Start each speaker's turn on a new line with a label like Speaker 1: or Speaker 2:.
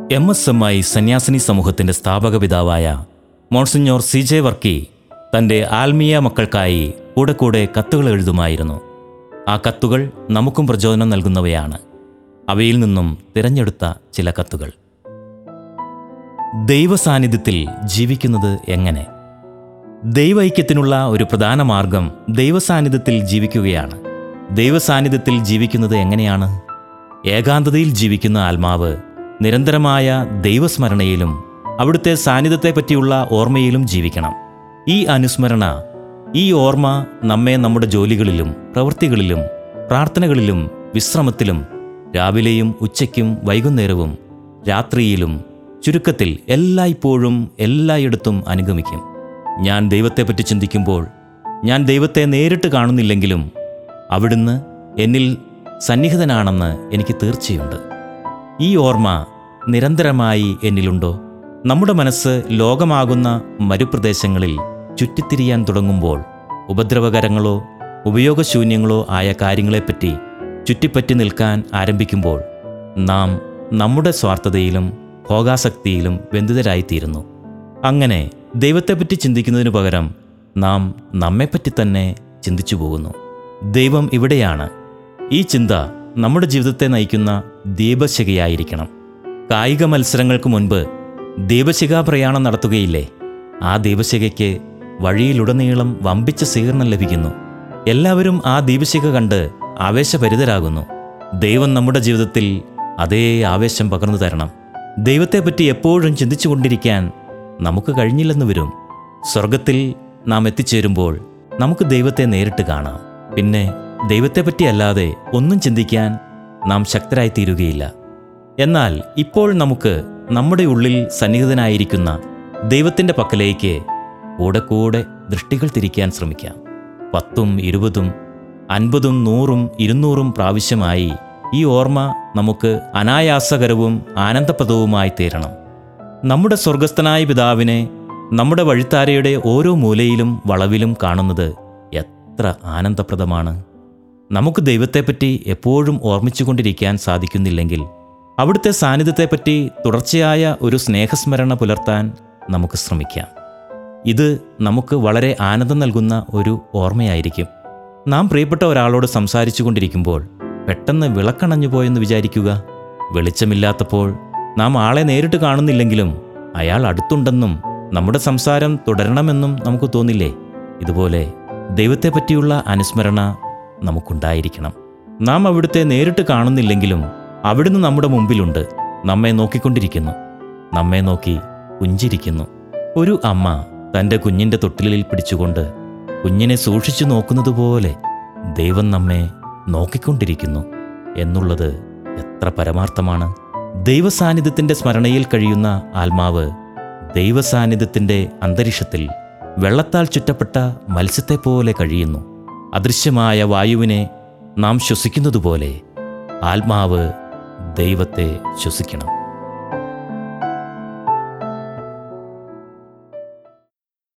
Speaker 1: M S M I സന്യാസിനി സമൂഹത്തിന്റെ സ്ഥാപക പിതാവായ മോൺസിഞ്ഞോർ സി ജെ വർക്കി തന്റെ ആത്മീയ മക്കൾക്കായി കൂടെ കൂടെ കത്തുകൾ എഴുതുമായിരുന്നു ആ കത്തുകൾ നമുക്കും പ്രചോദനം നൽകുന്നവയാണ് അവയിൽ നിന്നും തിരഞ്ഞെടുത്ത ചില കത്തുകൾ ദൈവസാന്നിധ്യത്തിൽ ജീവിക്കുന്നത് എങ്ങനെ ദൈവൈക്യത്തിനുള്ള ഒരു പ്രധാന മാർഗം ദൈവസാന്നിധ്യത്തിൽ ജീവിക്കുകയാണ് ദൈവസാന്നിധ്യത്തിൽ ജീവിക്കുന്നത് എങ്ങനെയാണ് ഏകാന്തതയിൽ ജീവിക്കുന്ന ആത്മാവ് നിരന്തരമായ ദൈവസ്മരണയിലും അവിടുത്തെ സാന്നിധ്യത്തെപ്പറ്റിയുള്ള ഓർമ്മയിലും ജീവിക്കണം ഈ അനുസ്മരണ ഈ ഓർമ്മ നമ്മെ നമ്മുടെ ജോലികളിലും പ്രവൃത്തികളിലും പ്രാർത്ഥനകളിലും വിശ്രമത്തിലും രാവിലെയും ഉച്ചയ്ക്കും വൈകുന്നേരവും രാത്രിയിലും ചുരുക്കത്തിൽ എല്ലായ്പ്പോഴും എല്ലായിടത്തും അനുഗമിക്കും ഞാൻ ദൈവത്തെപ്പറ്റി ചിന്തിക്കുമ്പോൾ ഞാൻ ദൈവത്തെ നേരിട്ട് കാണുന്നില്ലെങ്കിലും അവിടുന്ന് എന്നിൽ സന്നിഹിതനാണെന്ന് എനിക്ക് തീർച്ചയുണ്ട് ഈ ഓർമ്മ നിരന്തരമായി എന്നിലുണ്ടോ നമ്മുടെ മനസ്സ് ലോകമാകുന്ന മരുപ്രദേശങ്ങളിൽ ചുറ്റിത്തിരിയാൻ തുടങ്ങുമ്പോൾ ഉപദ്രവകരങ്ങളോ ഉപയോഗശൂന്യങ്ങളോ ആയ കാര്യങ്ങളെപ്പറ്റി ചുറ്റിപ്പറ്റി നിൽക്കാൻ ആരംഭിക്കുമ്പോൾ നാം നമ്മുടെ സ്വാർത്ഥതയിലും ഭോഗാസക്തിയിലും ബന്ധിതരായിത്തീരുന്നു അങ്ങനെ ദൈവത്തെപ്പറ്റി ചിന്തിക്കുന്നതിനു പകരം നാം നമ്മെപ്പറ്റി തന്നെ ചിന്തിച്ചു പോകുന്നു ദൈവം ഇവിടെയാണ് ഈ ചിന്ത നമ്മുടെ ജീവിതത്തെ നയിക്കുന്ന ദീപശിഖയായിരിക്കണം കായിക മത്സരങ്ങൾക്ക് മുൻപ് ദീപശിഖാ പ്രയാണം നടത്തുകയില്ലേ ആ ദീപശിഖയ്ക്ക് വഴിയിലുടനീളം വമ്പിച്ച സ്വീകരണം ലഭിക്കുന്നു എല്ലാവരും ആ ദീപശിഖ കണ്ട് ആവേശഭരിതരാകുന്നു ദൈവം നമ്മുടെ ജീവിതത്തിൽ അതേ ആവേശം പകർന്നു തരണം ദൈവത്തെപ്പറ്റി എപ്പോഴും ചിന്തിച്ചുകൊണ്ടിരിക്കാൻ നമുക്ക് കഴിഞ്ഞില്ലെന്ന് വരും സ്വർഗത്തിൽ നാം എത്തിച്ചേരുമ്പോൾ നമുക്ക് ദൈവത്തെ നേരിട്ട് കാണാം പിന്നെ ദൈവത്തെപ്പറ്റി അല്ലാതെ ഒന്നും ചിന്തിക്കാൻ നാം ശക്തരായിത്തീരുകയില്ല എന്നാൽ ഇപ്പോൾ നമുക്ക് നമ്മുടെ ഉള്ളിൽ സന്നിഹിതനായിരിക്കുന്ന ദൈവത്തിൻ്റെ പക്കലേക്ക് കൂടെ കൂടെ ദൃഷ്ടികൾ തിരിക്കാൻ ശ്രമിക്കാം പത്തും ഇരുപതും അൻപതും നൂറും ഇരുന്നൂറും പ്രാവശ്യമായി ഈ ഓർമ്മ നമുക്ക് അനായാസകരവും ആനന്ദപ്രദവുമായി തീരണം നമ്മുടെ സ്വർഗസ്ഥനായ പിതാവിനെ നമ്മുടെ വഴിത്താരയുടെ ഓരോ മൂലയിലും വളവിലും കാണുന്നത് എത്ര ആനന്ദപ്രദമാണ് നമുക്ക് ദൈവത്തെപ്പറ്റി എപ്പോഴും ഓർമ്മിച്ചുകൊണ്ടിരിക്കാൻ സാധിക്കുന്നില്ലെങ്കിൽ അവിടുത്തെ സാന്നിധ്യത്തെപ്പറ്റി തുടർച്ചയായ ഒരു സ്നേഹസ്മരണ പുലർത്താൻ നമുക്ക് ശ്രമിക്കാം ഇത് നമുക്ക് വളരെ ആനന്ദം നൽകുന്ന ഒരു ഓർമ്മയായിരിക്കും നാം പ്രിയപ്പെട്ട ഒരാളോട് സംസാരിച്ചു കൊണ്ടിരിക്കുമ്പോൾ പെട്ടെന്ന് വിളക്കണഞ്ഞു പോയെന്ന് വിചാരിക്കുക വെളിച്ചമില്ലാത്തപ്പോൾ നാം ആളെ നേരിട്ട് കാണുന്നില്ലെങ്കിലും അയാൾ അടുത്തുണ്ടെന്നും നമ്മുടെ സംസാരം തുടരണമെന്നും നമുക്ക് തോന്നില്ലേ ഇതുപോലെ ദൈവത്തെപ്പറ്റിയുള്ള അനുസ്മരണ നമുക്കുണ്ടായിരിക്കണം നാം അവിടുത്തെ നേരിട്ട് കാണുന്നില്ലെങ്കിലും അവിടുന്ന് നമ്മുടെ മുമ്പിലുണ്ട് നമ്മെ നോക്കിക്കൊണ്ടിരിക്കുന്നു നമ്മെ നോക്കി പുഞ്ചിരിക്കുന്നു ഒരു അമ്മ തൻ്റെ കുഞ്ഞിൻ്റെ തൊട്ടിലിൽ പിടിച്ചുകൊണ്ട് കുഞ്ഞിനെ സൂക്ഷിച്ചു നോക്കുന്നത് പോലെ ദൈവം നമ്മെ നോക്കിക്കൊണ്ടിരിക്കുന്നു എന്നുള്ളത് എത്ര പരമാർത്ഥമാണ് ദൈവസാന്നിധ്യത്തിൻ്റെ സ്മരണയിൽ കഴിയുന്ന ആത്മാവ് ദൈവസാന്നിധ്യത്തിൻ്റെ അന്തരീക്ഷത്തിൽ വെള്ളത്താൽ ചുറ്റപ്പെട്ട മത്സ്യത്തെപ്പോലെ കഴിയുന്നു അദൃശ്യമായ വായുവിനെ നാം ശ്വസിക്കുന്നതുപോലെ ആത്മാവ് ദൈവത്തെ ശ്വസിക്കണം